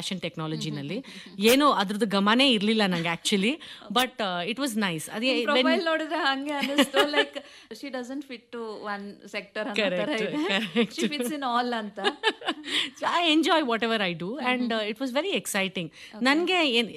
Fashion ಟೆಕ್ನಾಲಜಿನಲ್ಲಿ ಏನು ಅದ್ರದ್ದು ಗಮನೇ ಇರಲಿಲ್ಲ ನಂಗೆ actually but it was nice ಅದೇ when- ಪ್ರೊಫೈಲ್ ನೋಡಿದ್ರೆ ಹಂಗೆ ಅನಿಸ್ತು like she doesn't fit to one sector ಅನ್ನೋ ತರ Correct, ಇದೆ correct. She fits in all ಅಂತ So I enjoy whatever I do, and uh, it was very exciting. ನನಗೆ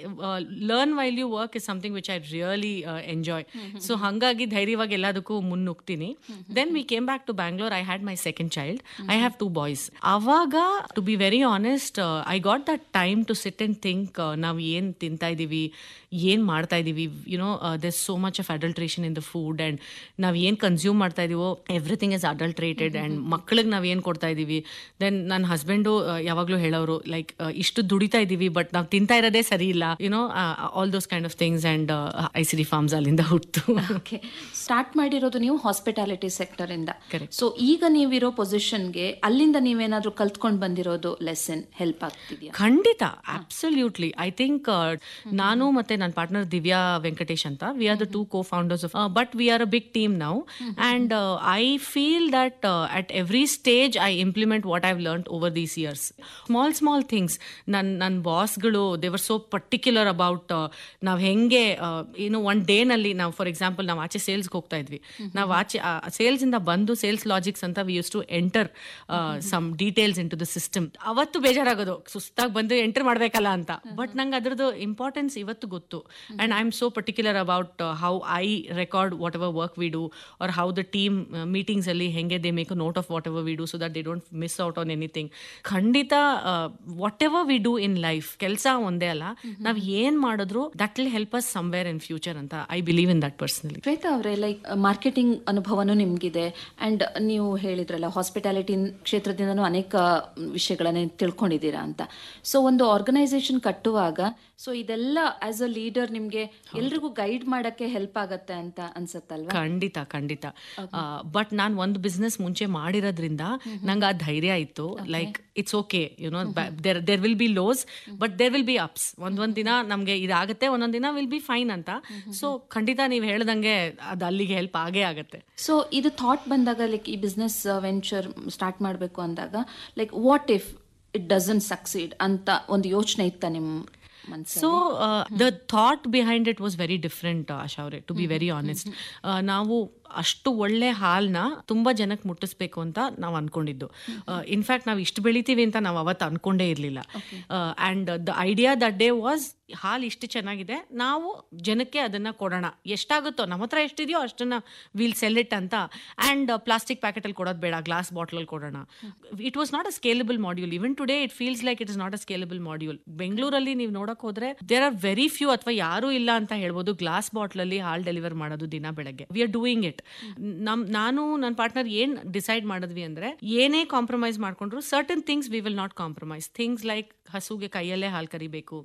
learn while you work is something which I really enjoy so ಹಾಗಾಗಿ ಧೈರ್ಯವಾಗಿ ಎಲ್ಲದಕ್ಕೂ ಮುನ್ನುಗ್ತೀನಿ then we came back to Bangalore I had my second child I have two boys ಅವಾಗ to be very honest I got that time to sit and think ನಾವು ಏನು ತಿಂತಾ ಇದ್ದೀವಿ ಏನು ಮಾಡ್ತಾ ಇದ್ದೀವಿ you know there so much of adulteration in the food and ನಾವು ಏನು ಕನ್ಸ್ಯೂಮ್ ಮಾಡ್ತಾ ಇದೀವೋ ಎವ್ರಿಥಿಂಗ್ ಇಸ್ ಅಡಲ್ಟ್ರೇಟೆಡ್ ಆ್ಯಂಡ್ ಮಕ್ಳಿಗೆ ನಾವು ಏನು ಕೊಡ್ತಾ ಇದ್ದೀವಿ ದೆನ್ ನನ್ನ ಹಸ್ಬೆಂಡು ಯಾವಾಗಲೂ ಹೇಳೋರು ಲೈಕ್ ಇಷ್ಟು ದುಡಿತಾ ಇದ್ದೀವಿ ಬಟ್ ನಾವು ತಿಂತಾ ಇರೋದೇ ಸರಿ ಇಲ್ಲ you know all those kind of things and I see the farms ಅಲ್ಲಿಂದ ಹುಟ್ಟು ಓಕೆ ಸ್ಟಾರ್ಟ್ ಮಾಡಿರೋದು ನೀವು ಹಾಸ್ಪಿಟಾಲಿಟಿ ಸೆಕ್ಟರ್ ಇಂದ Correct. ಸೊ ಈಗ ನೀವಿರೋ ಪೊಸಿಷನ್ಗೆ ಅಲ್ಲಿಂದ ನೀವೇನಾದ್ರೂ ಕಲ್ತ್ಕೊಂಡು ಬಂದಿರೋದು ಲೆಸನ್ ಹೆಲ್ಪ್ ಆಗ್ತಿದ್ಯಾ ಖಂಡಿತ ಅಬ್ಸಲ್ಯೂಟ್ಲಿ ಐ ಥಿಂಕ್ ನಾನು ಮತ್ತೆ ನನ್ನ ಪಾರ್ಟ್ನರ್ ದಿವ್ಯಾ ವೆಂಕಟೇಶ್ ಅಂತ we are the two co founders of but we are a big team now and I feel that at every stage I implement what I've learn over these years small small things ನನ್ನ ನನ್ನ ಬಾಸ್ಗಳು ದೇವರ್ so particular about ನಾವು ಹೆಂಗೆ ಏನು one ಡೇನಲ್ಲಿ ನಾವು for example ನಾವು ಆಚೆ ಸೇಲ್ಸ್ಗೆ ಹೋಗ್ತಾ ಇದ್ವಿ ನಾವು ಆಚೆ ಸೇಲ್ಸ್ ಇಂದ ಬಂದು ಸೇಲ್ಸ್ ಲಾಜಿಕ್ಸ್ ಅಂತ we use to enter some details in to the system ಅವತ್ತು ಬೇಜಾರಾಗೋದು ಸುಸ್ತಾಗಿ ಬಂದು ಎಂಟರ್ ಮಾಡಬೇಕಲ್ಲ ಅಂತ ಬಟ್ ನಂಗೆ ಅದ್ರದ್ದು ಇಂಪಾರ್ಟೆನ್ಸ್ ಇವತ್ತು ಗೊತ್ತು and I am so particular about how I record whatever work we do or how the team meetings ಅಲ್ಲಿ ಹೆಂಗೆ they make note of whatever we do so that they don't miss out on anything ಖಂಡಿತ whatever we do in life ಕೆಲಸ ಒಂದೇ ಅಲ್ಲ ನಾವು ಏನ್ ಮಾಡಿದ್ರು that will help us somewhere in future ಅಂತ I believe in that personally Shweta ಅವರೇ like marketing ಅನುಭವನೂ ನಿಮ್ಗಿದೆ ಅಂಡ್ ನೀವು ಹೇಳಿದ್ರಲ್ಲ ಹಾಸ್ಪಿಟಾಲಿಟಿ ಕ್ಷೇತ್ರದಿಂದನೂ ಅನೇಕ ವಿಷಯಗಳನ್ನ ತಿಳ್ಕೊಂಡಿದ್ದೀರಾ ಅಂತ ಸೊ ಒಂದು ಆರ್ಗನೈಸೇಷನ್ ಕಟ್ಟುವಾಗ ಸೊ ಇದೆಲ್ಲ ಆಸ್ ಅ ಲೀಡರ್ ನಿಮ್ಗೆ ಎಲ್ರಿಗೂ ಗೈಡ್ ಮಾಡಕ್ಕೆ ಹೆಲ್ಪ್ ಆಗತ್ತೆ ಅಂತ ಅನ್ಸತ್ತಲ್ವಾ ಖಂಡಿತ ಖಂಡಿತ ಬಟ್ ನಾನು ಒಂದು ಬಿಸ್ನೆಸ್ ಮುಂಚೆ ಮಾಡಿರೋದ್ರಿಂದ ನಂಗೆ ಆ ಧೈರ್ಯ ಇತ್ತು like it's okay you know there there will be lows but there will be ups ಒಂದೊಂದು ದಿನ ನಮಗೆ ಇದಾಗುತ್ತೆ ಒಂದೊಂದು ದಿನ ವಿಲ್ ಬಿ ಫೈನ್ ಅಂತ ಸೊ ಖಂಡಿತ ನೀವು ಹೇಳ್ದಂಗೆ ಅದು ಅಲ್ಲಿಗೆ ಹೆಲ್ಪ್ ಆಗೇ ಆಗುತ್ತೆ ಸೊ ಇದು ಥಾಟ್ ಬಂದಾಗ ಲೈಕ್ ಈ ಬಿಸ್ನೆಸ್ ವೆಂಚರ್ ಸ್ಟಾರ್ಟ್ ಮಾಡಬೇಕು ಅಂದಾಗ like what if it doesn't succeed ಅಂತ ಒಂದು ಯೋಚನೆ ಇತ್ತ ನಿಮ್ಮ ಮನಸ್ಸು so the thought behind it was very different Asha ಅವರೇ ಟು ಬಿ ವೆರಿ ಆನೆಸ್ಟ್ ನಾವು ಅಷ್ಟು ಒಳ್ಳೆ ಹಾಲ್ನ ತುಂಬಾ ಜನಕ್ಕೆ ಮುಟ್ಟಿಸ್ಬೇಕು ಅಂತ ನಾವು ಅನ್ಕೊಂಡಿದ್ದು ಇನ್ಫ್ಯಾಕ್ಟ್ ನಾವು ಇಷ್ಟು ಬೆಳಿತೀವಿ ಅಂತ ನಾವು ಅವತ್ತು ಅನ್ಕೊಂಡೇ ಇರಲಿಲ್ಲ and the idea that day was ಹಾಲು ಇಷ್ಟು ಚೆನ್ನಾಗಿದೆ ನಾವು ಜನಕ್ಕೆ ಅದನ್ನ ಕೊಡೋಣ ಎಷ್ಟಾಗುತ್ತೋ ನಮ್ಮ ಹತ್ರ ಎಷ್ಟಿದೆಯೋ ಅಷ್ಟನ್ನ ವಿಲ್ ಸೆಲ್ ಇಟ್ ಅಂತ ಆ್ಯಂಡ್ ಪ್ಲಾಸ್ಟಿಕ್ ಪ್ಯಾಕೆಟಲ್ಲಿ ಕೊಡೋದು ಬೇಡ ಗ್ಲಾಸ್ ಬಾಟ್ಲಲ್ಲಿ ಕೊಡೋಣ it was not a scalable module even today it feels like it is not a scalable module ಬೆಂಗಳೂರಲ್ಲಿ ನೀವು ನೋಡಕ್ ಹೋದ್ರೆ ದೇರ್ ಆರ್ ವೆರಿ ಫ್ಯೂ ಅಥವಾ ಯಾರೂ ಇಲ್ಲ ಅಂತ ಹೇಳ್ಬೋದು ಗ್ಲಾಸ್ ಬಾಟ್ಲಲ್ಲಿ ಹಾಲ್ ಡೆಲಿವರ್ ಮಾಡೋದು ದಿನ ಬೆಳಗ್ಗೆ ವಿ ಆರ್ ಡೂಯಿಂಗ್ ಇಟ್ ನಮ್ ನಾನು ನನ್ನ ಪಾರ್ಟ್ನರ್ ಏನ್ ಡಿಸೈಡ್ ಮಾಡಿದ್ವಿ ಅಂದ್ರೆ ಏನೇ ಕಾಂಪ್ರಮೈಸ್ ಮಾಡ್ಕೊಂಡ್ರು certain things we will not compromise things like ಹಸುಗೆ ಕೈಯಲ್ಲೇ ಹಾಲು ಕರಿಬೇಕು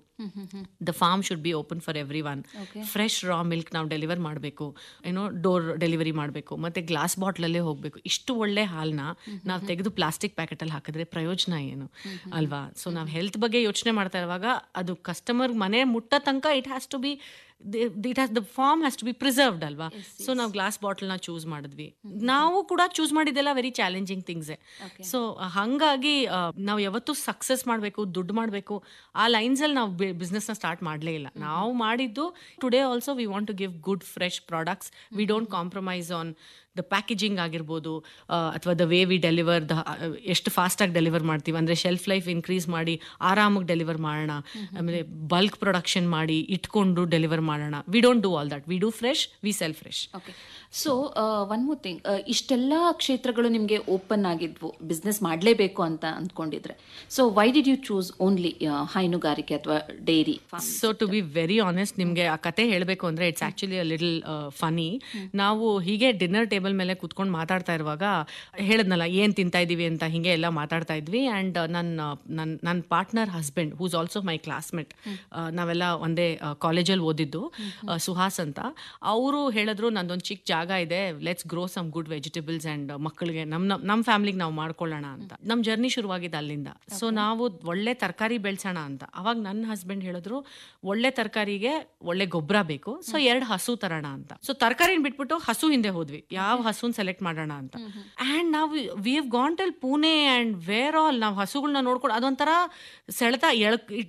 the farm should be open for everyone fresh raw milk ನಾವು ಡೆಲಿವರ್ ಮಾಡಬೇಕು ಏನೋ ಡೋರ್ ಡೆಲಿವರಿ ಮಾಡಬೇಕು ಮತ್ತೆ ಗ್ಲಾಸ್ ಬಾಟ್ಲಲ್ಲೇ ಹೋಗಬೇಕು ಇಷ್ಟು ಒಳ್ಳೆ ಹಾಲನ್ನ ನಾವು ತೆಗೆದು ಪ್ಲಾಸ್ಟಿಕ್ ಪ್ಯಾಕೆಟಲ್ಲಿ ಹಾಕಿದ್ರೆ ಪ್ರಯೋಜನ ಏನು ಅಲ್ವಾ ಸೊ ನಾವು ಹೆಲ್ತ್ ಬಗ್ಗೆ ಯೋಚನೆ ಮಾಡ್ತಾ ಇರುವಾಗ ಅದು ಕಸ್ಟಮರ್ ಮನೆ ಮುಟ್ಟ ತನಕ it has to be it has the farm has to be preserved ಅಲ್ವಾ ಸೊ ನಾವು ಗ್ಲಾಸ್ ಬಾಟಲ್ನ ಚೂಸ್ ಮಾಡಿದ್ವಿ ನಾವು ಕೂಡ ಚೂಸ್ ಮಾಡಿದ್ದೆಲ್ಲ ವೆರಿ ಚಾಲೆಂಜಿಂಗ್ ಥಿಂಗ್ಸೇ ಸೊ ಹಂಗಾಗಿ ನಾವು ಯಾವತ್ತೂ ಸಕ್ಸಸ್ ಮಾಡಬೇಕು ದುಡ್ಡು ಮಾಡಬೇಕು ಆ ಲೈನ್ಸಲ್ಲಿ ನಾವು ಬಿಸ್ನೆಸ್ನ ಸ್ಟಾರ್ಟ್ ಮಾಡಲೇ ಇಲ್ಲ ನಾವು ಮಾಡಿದ್ದು today also we want to give good fresh products we don't compromise on the packaging ಆಗಿರ್ಬೋದು ಅಥವಾ the way we deliver the ಎಷ್ಟು ಫಾಸ್ಟಾಗಿ ಡೆಲಿವರ್ ಮಾಡ್ತೀವಿ ಅಂದರೆ ಶೆಲ್ಫ್ ಲೈಫ್ ಇನ್ಕ್ರೀಸ್ ಮಾಡಿ ಆರಾಮಾಗಿ ಡೆಲಿವರ್ ಮಾಡೋಣ ಆಮೇಲೆ ಬಲ್ಕ್ ಪ್ರೊಡಕ್ಷನ್ ಮಾಡಿ ಇಟ್ಕೊಂಡು ಡೆಲಿವರ್ ಮಾಡೋಣ we don't do all that we do fresh we sell fresh okay so one more thing ಇಷ್ಟೆಲ್ಲ ಕ್ಷೇತ್ರಗಳು ನಿಮಗೆ ಓಪನ್ ಆಗಿದ್ವು ಬಿಸ್ನೆಸ್ ಮಾಡಲೇಬೇಕು ಅಂತ ಅಂದ್ಕೊಂಡಿದ್ರೆ so why did you choose only ಹೈನುಗಾರಿಕೆ ಅಥವಾ dairy so to be very honest ನಿಮಗೆ ಆ ಕತೆ ಹೇಳಬೇಕು ಅಂದರೆ it's actually a little funny ನಾವು ಹೀಗೆ ಡಿನ್ನರ್ ಟೇಬಲ್ ಮೇಲೆ ಕೂತ್ಕೊಂಡು ಮಾತಾಡ್ತಾ ಇರುವಾಗ ಹೇಳಿದ್ನಲ್ಲ ಏನು ತಿಂತಾ ಇದ್ದೀವಿ ಅಂತ ಹೀಗೆ ಎಲ್ಲ ಮಾತಾಡ್ತಾ ಇದ್ವಿ ಆ್ಯಂಡ್ ನನ್ನ ನನ್ನ ನನ್ನ partner husband who's also my classmate ನಾವೆಲ್ಲ ಒಂದೇ ಕಾಲೇಜಲ್ಲಿ ಓದಿದ್ದು ಸುಹಾಸ್ ಅಂತ ಅವರು ಹೇಳಿದ್ರು ನಂದೊಂದು ಚಿಕ್ಕ ಜಾಗ ಇದೆ let's grow some good vegetables and ಮಕ್ಕಳಿಗೆ ನಮ್ಮ ನಮ್ಮ ಫ್ಯಾಮಿಲಿಗೆ ನಾವು ಮಾಡ್ಕೊಳ್ಳೋಣ ಅಂತ ನಮ್ಮ ಜರ್ನಿ ಶುರುವಾಗಿದ್ದು ಅಲ್ಲಿಂದ ಸೊ ನಾವು ಒಳ್ಳೆ ತರಕಾರಿ ಬೆಳೆಸೋಣ ಅಂತ ಅವಾಗ ನನ್ನ ಹಸ್ಬೆಂಡ್ ಹೇಳಿದ್ರು ಒಳ್ಳೆ ತರಕಾರಿಗೆ ಒಳ್ಳೆ ಗೊಬ್ಬರ ಬೇಕು ಸೊ ಎರಡು ಹಸು ತರೋಣ ಅಂತ ಸೊ ತರಕಾರಿನ ಬಿಟ್ಬಿಟ್ಟು ಹಸು ಹಿಂದೆ ಹೋದ್ವಿ ಯಾವ ಹಸುನ್ ಸೆಲೆಕ್ಟ್ ಮಾಡೋಣ ಅಂತ ಅಂಡ್ ನಾವು we have gone till Pune and where all ನಾವು ಹಸುಗಳನ್ನ ನೋಡ್ಕೊಂಡು ಅದೊಂಥರ ಸೆಳೆತ ಎಳ್